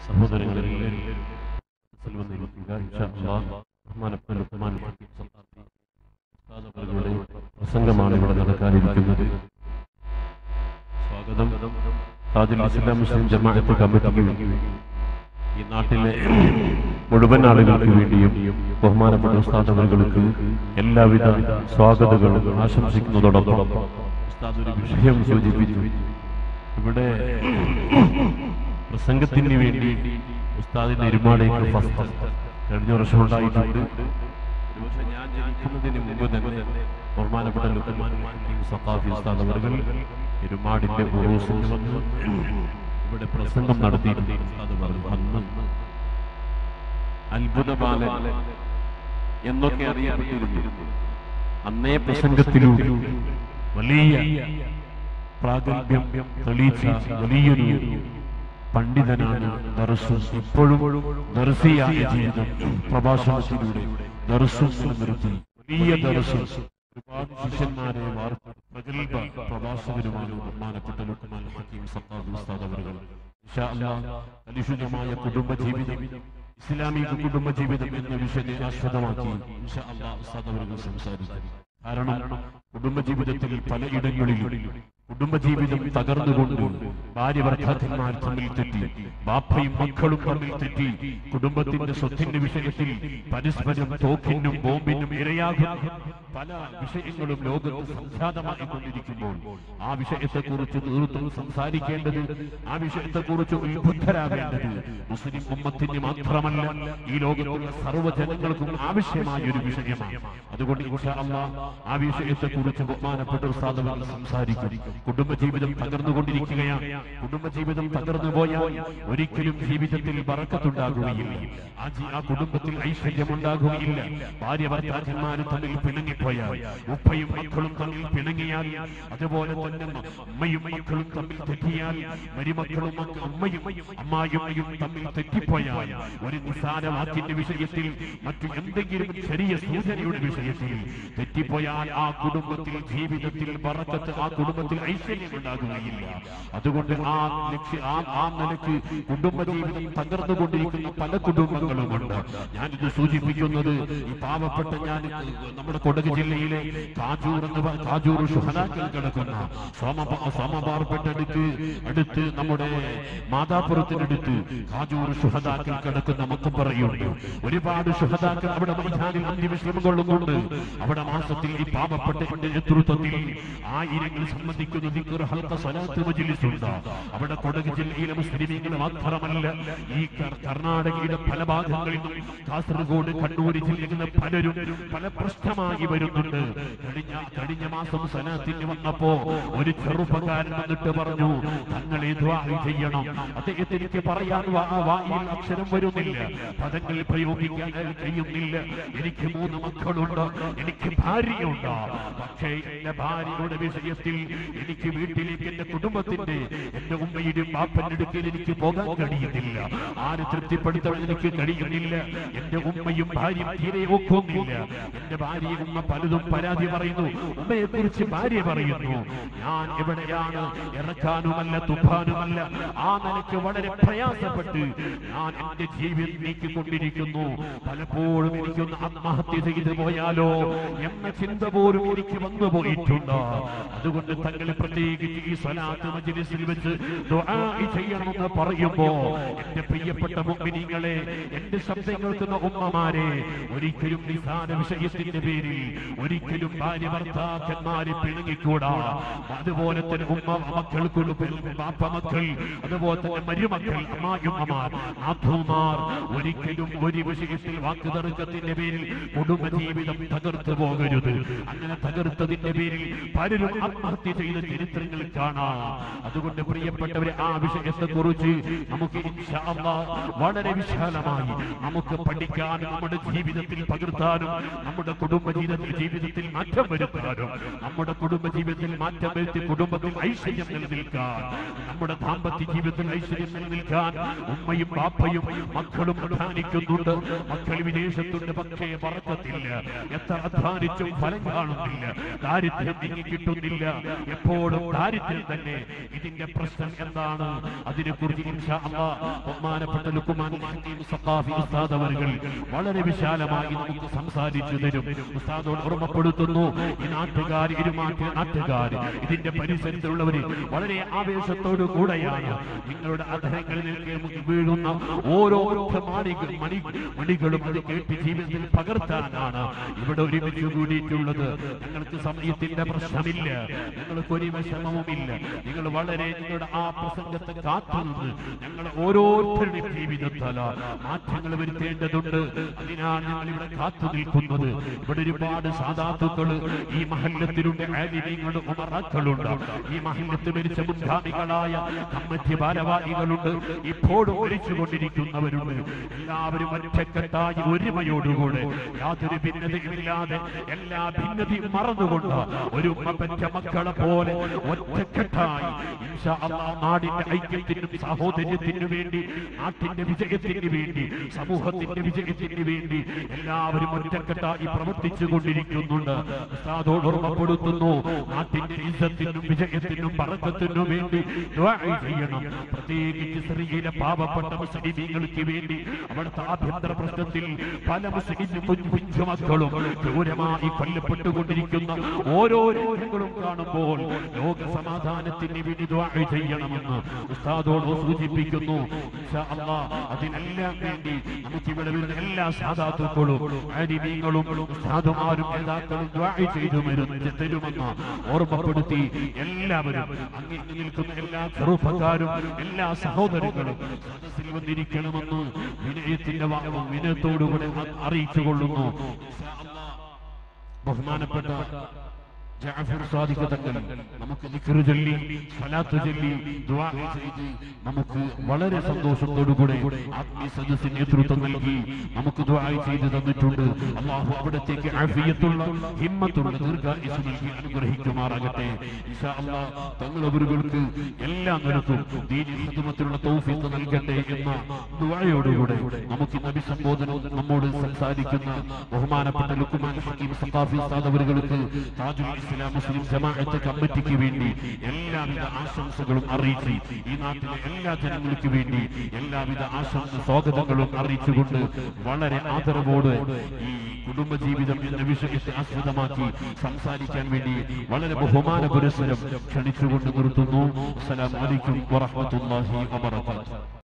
സഹോദരങ്ങളിൽ വന്നിരിക്കുക ഇൻഷാ അല്ലാഹ് ബഹുമാനപ്പെട്ട ലുഖ്മാൻ ഹക്കീം സത്താത്തി ഉസ്താദ് അവരുടെ പ്രസംഗമാണ് ഇവിടെ നടക്കാനിരിക്കുന്നത് സ്വാഗതം താജുൽ ഇസ്ലാം മുസ്ലിം ജമാഅത്ത് കമ്മിറ്റിക്ക് ഈ നാട്ടിലെ മുഴുവൻ ആളുകൾക്ക് വേണ്ടിയും ബഹുമാനപ്പെട്ട ഉസ്താദ് അവർക്ക് എല്ലാവിധ സ്വാഗതങ്ങളും ആശംസിക്കുന്നതോടൊപ്പം ഉസ്താദ് ഒരു വിഷയം സൂചിപ്പിച്ചു ഇവിടെ പ്രസംഗത്തിന് വേണ്ടി ഉസ്താദിന്റെ ഇരുമാടേക്ക് ഫസ്റ്റ് കഴിഞ്ഞ വർഷം ഉണ്ടായിട്ടുണ്ട് ഒരുപക്ഷെ ഞാൻ ജനിക്കുന്നതിന് മുമ്പ് തന്നെ ബഹുമാനപ്പെട്ട ലുക്കുമാൻ ഹക്കീം സഖാഫി ഉസ്താദ് അവർ ഇരുമാടിന്റെ ഉറൂസിന് വന്ന് ഇവിടെ പ്രസംഗം നടത്തിയിട്ടുണ്ട് ഉസ്താദ് പറഞ്ഞു അന്ന് അത്ഭുതബാലൻ എന്നൊക്കെ അറിയപ്പെട്ടിരുന്നു അന്നേ പ്രസംഗത്തിലൂടെ വലിയ പ്രാഗൽഭ്യം തെളിയിച്ച വലിയൊരു പണ്ഡിതനാണ് ദർശു ഇപ്പോഴും ദർശിയായ ജീവിതം പ്രഭാഷണത്തിലൂടെ ദർശു നിർത്തി വലിയ ദർശു ഒരുപാട് ശിഷ്യന്മാരെ വാർത്ത പ്രഗത്ഭ പ്രഭാഷകരുമാണ് ബഹുമാനപ്പെട്ട ലുക്മാൻ ഹക്കീം സത്താബ് ഉസ്താദ് അവர்கள் ഇൻഷാ അല്ലാഹ് കലുഷിതമായ കുടുംബ ജീവിതം ഇസ്ലാമിക കുടുംബ ജീവിതം എന്ന വിഷയത്തെ ആസ്പദമാക്കി ഇൻഷാ അല്ലാഹ് ഉസ്താദ് അവர்கள் സംസാരിക്കും കാരണം കുടുംബജീവിതത്തിൽ പലയിടങ്ങളിലും കുടുംബജീവിതം തകർന്നുകൊണ്ട് ഭാര്യ ഭർത്താക്കന്മാർ തമ്മിൽ തെറ്റി ബാപ്പയും മക്കളും തമ്മിൽ തെറ്റി കുടുംബത്തിന്റെ സ്വത്തിന്റെ വിഷയത്തിൽ പരസ്പരം തോക്കിനും ബോംബിനും ഇരയാകുന്ന പല വിഷയങ്ങളും ലോകത്ത് സംജാതമായി കൊണ്ടിരിക്കുമ്പോൾ ആ വിഷയത്തെക്കുറിച്ച് തീർത്തും സംസാരിക്കേണ്ടത് ആ വിഷയത്തെക്കുറിച്ച് ഉത്ബുദ്ധരാകേണ്ടത് മുസ്ലിം ഉമ്മത്തിന് മാത്രമല്ല ഈ ലോകത്തുള്ള സർവ്വജനങ്ങൾക്കും ആവശ്യമായ ഒരു വിഷയമാണ് അതുകൊണ്ട് ഇൻഷാ അല്ലാഹ് ആ വിഷയത്തെക്കുറിച്ച് ബഹുമാനപ്പെട്ട ഉസ്താദ് സംസാരിക്കും കുടുംബജീവിതം തകർന്നുകൊണ്ടിരിക്കുകയാണ് കുടുംബജീവിതം തകർന്നു പോയാൽ ഒരിക്കലും ജീവിതത്തിൽ ബറക്കത്തുണ്ടാകുകയില്ല ആ ജീ- ആ കുടുംബത്തിൽ ഐശ്വര്യമുണ്ടാകുകയില്ല ഭാര്യ ഭർത്താക്കന്മാരും തമ്മിൽ പിണങ്ങിപ്പോയാൽ ഉപ്പയും മക്കളും തമ്മിൽ പിണങ്ങിയാൽ അതുപോലെ തന്നെ മ- അമ്മയും മക്കളും തമ്മിൽ തെറ്റിയാൽ മരുമക്കളും മക്ക- അമ്മയും അമ്മായും തമ്മിൽ തെറ്റിപ്പോയാൽ ഒരു നിസ്സാര വാക്കിന്റെ വിഷയത്തിൽ മറ്റു എന്തെങ്കിലും ചെറിയ സൂചനയുടെ വിഷയത്തിൽ തെറ്റിപ്പോയാൽ ആ കുടുംബത്തിൽ ജീവിതത്തിൽ ബറക്കത്ത് ആ കുടുംബത്തിൽ ഐശ്വര്യം ഉണ്ടാകുകയില്ല അതുകൊണ്ട് ആ ലക്ഷ്യ ആ ആ നിലയ്ക്ക് കുടുംബജീവിതം തകർന്നുകൊണ്ടിരിക്കുന്ന പല കുടുംബങ്ങളുമുണ്ട് ഞാനിത് സൂചിപ്പിക്കുന്നത് ഈ പാവപ്പെട്ട ഞാൻ നമ്മുടെ കൊടക് ജില്ലയിലെ കാജൂർ എന്ന് പറ- കാജൂർ ഷുഹനാക്കൾ കിടക്കുന്ന സോമ സോമബാർപ്പെട്ടടുത്ത് അടുത്ത് നമ്മുടെ മാതാപുരത്തിനടുത്ത് കാജൂർ ഷുഹദാക്കൾ കിടക്കുന്ന നമുക്ക് പറയുണ്ട് ഒരുപാട് ഷുഹദാക്കൾ അവിടെ മൈതാനിൽ അന്ത്യവിശ്രമം കൊള്ളുന്നുണ്ട് അവിടെ മാസത്തിൽ ഈ പാവപ്പെട്ട നേതൃത്വത്തിൽ ആയിരങ്ങൾ സംബന്ധിക്കുന്ന ദിക്ർ ഹൽക്ക സ്വലാത്ത് മജ്ലിസ് ഉണ്ട് അവിടെ കൊടക് ജില്ലയിലെ മുസ്ലിമീങ്ങൾ മാത്രമല്ല ഈ കർ- കർണാടകയുടെ പല ഭാഗങ്ങളിൽ നിന്നും കാസർഗോഡ് കണ്ണൂർ ജില്ലയിൽ നിന്ന് പലരും പല പ്രശ്നമായി വരുന്നുണ്ട് കഴിഞ്ഞ കഴിഞ്ഞ മാസം സലാത്തിന് വന്നപ്പോ ഒരു ചെറുപ്പക്കാരൻ വന്നിട്ട് പറഞ്ഞു തങ്ങളെ ദ്വാ ചെയ്യണം അദ്ദേഹത്തിന് എനിക്ക് പറയാൻ വാ- വായിൽ അക്ഷരം വരുന്നില്ല പദങ്ങൾ പ്രയോഗിക്കാൻ കഴിയുന്നില്ല എനിക്ക് മൂന്ന് മക്കളുണ്ട് എനിക്ക് ഭാര്യയുണ്ട് പക്ഷേ എന്റെ ഭാര്യയുടെ വിഷയത്തിൽ എനിക്ക് വീട്ടിലേക്ക് എന്റെ കുടുംബത്തിന്റെ എന്റെ ഉമ്മയുടെയും ബാപ്പന്റെ അടുക്കൽ എനിക്ക് പോകാൻ കഴിയുന്നില്ല ആര് തൃപ്തിപ്പെടുത്താൻ എനിക്ക് കഴിയുന്നില്ല എന്റെ ഉമ്മയും ഭാര്യയും തീരെ ഒക്കുന്നില്ല എന്റെ ഭാര്യയും ഉമ്മ പലതും പരാതി പറയുന്നു ഉമ്മയെ കുറിച്ച് ഭാര്യ പറയുന്നു ഞാൻ എവിടെയാണ് ഇറക്കാനുമല്ല തുപ്പാനുമല്ല ആ നിലയ്ക്ക് വളരെ പ്രയാസപ്പെട്ട് ഞാൻ എന്റെ ജീവിതം നീക്കിക്കൊണ്ടിരിക്കുന്നു പലപ്പോഴും എനിക്കൊന്ന് ആത്മഹത്യ ചെയ്തു പോയാലോ എന്ന ചിന്ത പോലും എനിക്ക് വന്നു പോയിട്ടുണ്ട് അതുകൊണ്ട് തങ്ങൾ പ്രത്യേകിച്ച് ഈ സ്വലാത്ത് മജ്ലിസിൽ വെച്ച് ദുആ ചെയ്യണമെന്ന് പറയുമ്പോ എന്റെ പ്രിയപ്പെട്ട മുഅ്മിനീങ്ങളെ എന്റെ ശബ്ദം കേൾക്കുന്ന ഉമ്മമാരെ ഒരിക്കലും നിസാര വിഷയത്തിന്റെ പേരിൽ ഒരിക്കലും ഭാര്യ ഭർത്താക്കന്മാരെ പിണങ്ങിക്കൂടാ അതുപോലെ തന്നെ ഉമ്മ മക്കൾക്കുള്ള ബാപ്പ മക്കൾ അതുപോലെ തന്നെ മരുമക്കൾ അമ്മായിമ്മമാർ നാഥുമാർ ഒരിക്കലും ഒരു വിഷയത്തിൽ വാക്ക് തർക്കത്തിന്റെ പേരിൽ കുടുംബജീവിതം തകർത്തു പോകരുത് അങ്ങനെ തകർത്തതിന്റെ പേരിൽ പലരും ആത്മഹത്യ ചെയ്ത ചരിത്രങ്ങൾ കാണാം അതുകൊണ്ട് പ്രിയപ്പെട്ടവരെ ആ വിഷയത്തെ കുറിച്ച് നമുക്ക് ഇൻഷാ അല്ലാഹ് വളരെ വിശാലമായി നമുക്ക് പഠിക്കാനും നമ്മുടെ ജീവിതത്തിൽ പകർത്താനും നമ്മുടെ കുടുംബ ജീവിതത്തിൽ ജീവിതത്തിൽ മാറ്റം വരുത്താനും നമ്മുടെ കുടുംബ ജീവിതത്തിൽ മാറ്റം വരുത്തി കുടുംബത്തിൽ ഐശ്വര്യം നിലനിൽക്കാൻ നമ്മുടെ ദാമ്പത്യ ജീവിതത്തിൽ ഐശ്വര്യം നിലനിൽക്കാൻ ഉമ്മയും ബാപ്പയും മക്കളും അധ്വാനിക്കുന്നുണ്ട് മക്കൾ വിദേശത്തുണ്ട് പക്ഷേ പറക്കത്തില്ല എത്ര അധ്വാനിച്ചും ഫലം കാണുന്നില്ല ദാരിദ്ര്യം നീങ്ങി കിട്ടുന്നില്ല എപ്പോൾ എപ്പോഴും ദാരിദ്ര്യം തന്നെ ഇതിന്റെ പ്രശ്നം എന്താണ് അതിനെക്കുറിച്ച് ഇൻഷാ അല്ലാഹ് ബഹുമാനപ്പെട്ട ലുക്മാൻ ഹക്കീം സഖാഫി ഉസ്താദ് അവർകൾ വളരെ വിശാലമായി നമുക്ക് സംസാരിച്ചു തരും ഉസ്താദോട് ഓർമ്മപ്പെടുത്തുന്നു ഈ നാട്ടുകാർ ഇരുമാറ്റിയ നാട്ടുകാർ ഇതിന്റെ പരിസരത്തുള്ളവര് വളരെ ആവേശത്തോടു കൂടെയാണ് നിങ്ങളുടെ അധരങ്ങളിലേക്ക് വീഴുന്ന ഓരോ ഒറ്റ മാണികൾ മണി മണികളും അത് കേട്ട് ജീവിതത്തിൽ പകർത്താനാണ് ഇവിടെ ഒരുമിച്ച് കൂടിയിട്ടുള്ളത് ഞങ്ങൾക്ക് സമയത്തിന്റെ പ്രശ്നമില്ല ഞങ്ങൾക്ക് ഒരു വിഷമവുമില്ല നിങ്ങൾ വളരെ നിങ്ങളുടെ ആ പ്രസംഗത്തെ കാത്തുനിന്ന് ഞങ്ങൾ ഓരോരുത്തരുടെയും ജീവിതത്തല മാറ്റങ്ങൾ വരുത്തേണ്ടതുണ്ട് അതിനാണ് ഞങ്ങൾ ഇവിടെ കാത്തു നിൽക്കുന്നത് ഇവിടെ ഒരുപാട് സാധാത്തുക്കള് ഈ മഹല്ലത്തിലുണ്ട് ആലിമീങ്ങളുണ്ട് ഉമറാക്കളുണ്ട് ഈ മഹല്ലത്ത് മരിച്ച മുൻഗാമികളായ കമ്മറ്റി ഭാരവാഹികളുണ്ട് ഇപ്പോഴും മരിച്ചുകൊണ്ടിരിക്കുന്നവരുണ്ട് എല്ലാവരും ഒറ്റക്കെട്ടായി ഒരുമയോടുകൂടെ യാതൊരു ഭിന്നതയുമില്ലാതെ എല്ലാ ഭിന്നതയും മറന്നുകൊണ്ട് ഒരു ഉമ്മ പെറ്റ മക്കളെ പോലെ ഒറ്റക്കെട്ടായി ഇൻഷാ അല്ലാഹ് നാടിന്റെ ഐക്യത്തിനും സാഹോദര്യത്തിനു വേണ്ടി നാട്ടിന്റെ വിജയത്തിന് വേണ്ടി സമൂഹത്തിന്റെ വിജയത്തിന് വേണ്ടി എല്ലാവരും ഒറ്റക്കെട്ടായി പ്രവർത്തിച്ചു കൊണ്ടിരിക്കുന്നുണ്ട് ഉസ്താദോട് ഓർമ്മപ്പെടുത്തുന്നു നാട്ടിന്റെ ഇജ്ജത്തിനും വിജയത്തിനും പറക്കത്തിനും വേണ്ടി ദുആ ചെയ്യണം പ്രത്യേകിച്ച് സ്ത്രീയിലെ പാവപ്പെട്ട മുസ്ലിമീങ്ങൾക്ക് വേണ്ടി അവിടുത്തെ ആഭ്യന്തര പ്രശ്നത്തിൽ പല മുസ്ലിം കുഞ്ഞു കുഞ്ഞു മക്കളും ക്രൂരമായി കൊല്ലപ്പെട്ടുകൊണ്ടിരിക്കുന്ന ഓരോ രംഗങ്ങളും കാണുമ്പോൾ ലോക സമാധാനത്തിന് വേണ്ടി ദുആ ചെയ്യണമെന്ന് ഉസ്താദോട് സൂചിപ്പിക്കുന്നു ഇൻഷാ അല്ലാഹ് അതിനെല്ലാം വേണ്ടി നമുക്ക് ഇവിടെ വരുന്ന എല്ലാ സാധാത്തുക്കളും ആലിമീങ്ങളും ഉസ്താദുമാരും നേതാക്കളും ദുആ ചെയ്തു വരുന്ന തരുമെന്ന് ഓർമ്മപ്പെടുത്തി എല്ലാവരും അങ്ങേ നിൽക്കുന്ന എല്ലാ ചെറുപ്പക്കാരും എല്ലാ സഹോദരങ്ങളും സദസ്സിൽ വന്നിരിക്കണമെന്ന് വിനയത്തിന്റെ വാ- വിനയത്തോടുകൂടെ അറിയിച്ചു കൊള്ളുന്നു ഇൻഷാ അല്ലാഹ് ബഹുമാനപ്പെട്ട ജാഫർ സാദിഖ് തങ്ങൾ നമുക്ക് ദിക്റ് ചൊല്ലി സ്വലാത്ത് ചൊല്ലി ദുആ ചെയ്ത് നമുക്ക് വളരെ സന്തോഷത്തോടുകൂടെ ആത്മീയ സദസ്സിന് നേതൃത്വം നൽകി നമുക്ക് ദുആ ചെയ്ത് തന്നിട്ടുണ്ട് അള്ളാഹു അവിടത്തേക്ക് ആഫിയത്തുള്ള ഹിമ്മത്തുള്ള ദീർഘായുസ് നൽകി അനുഗ്രഹിക്കുമാറാകട്ടെ ഇൻഷാ അല്ലാഹ് തങ്ങളവരുകൾക്ക് എല്ലാ നിരത്തും ദീനി ഹിദ്മത്തിലുള്ള തൗഫീഖ് നൽകട്ടെ എന്ന ദുആയോടുകൂടെ നമുക്ക് ഈ അഭിസംബോധനം നമ്മോട് സംസാരിക്കുന്ന ബഹുമാനപ്പെട്ട ലുക്മാൻ ഹക്കീം സഖാഫി ഉസ്താദ് അവരുകൾക്ക് താജുൽ ഇസ്ലാം മുസ്ലിം ജമാഅത്ത് കമ്മിറ്റിക്ക് വേണ്ടി എല്ലാവിധ ആശംസകളും അറിയിച്ച് ഈ നാട്ടിലെ എല്ലാ ജനങ്ങൾക്ക് വേണ്ടി എല്ലാവിധ ആശംസ സ്വാഗതങ്ങളും അറിയിച്ചുകൊണ്ട് വളരെ ആദരവോട് ഈ കുടുംബജീവിതം എന്ന വിഷയത്തെ ആസ്പദമാക്കി സംസാരിക്കാൻ വേണ്ടി വളരെ ബഹുമാന പുരസ്സരം ക്ഷണിച്ചുകൊണ്ട് നിർത്തുന്നു അസ്സലാമു അലൈക്കും വറഹ്മത്തുള്ളാഹി വബറകാതുഹു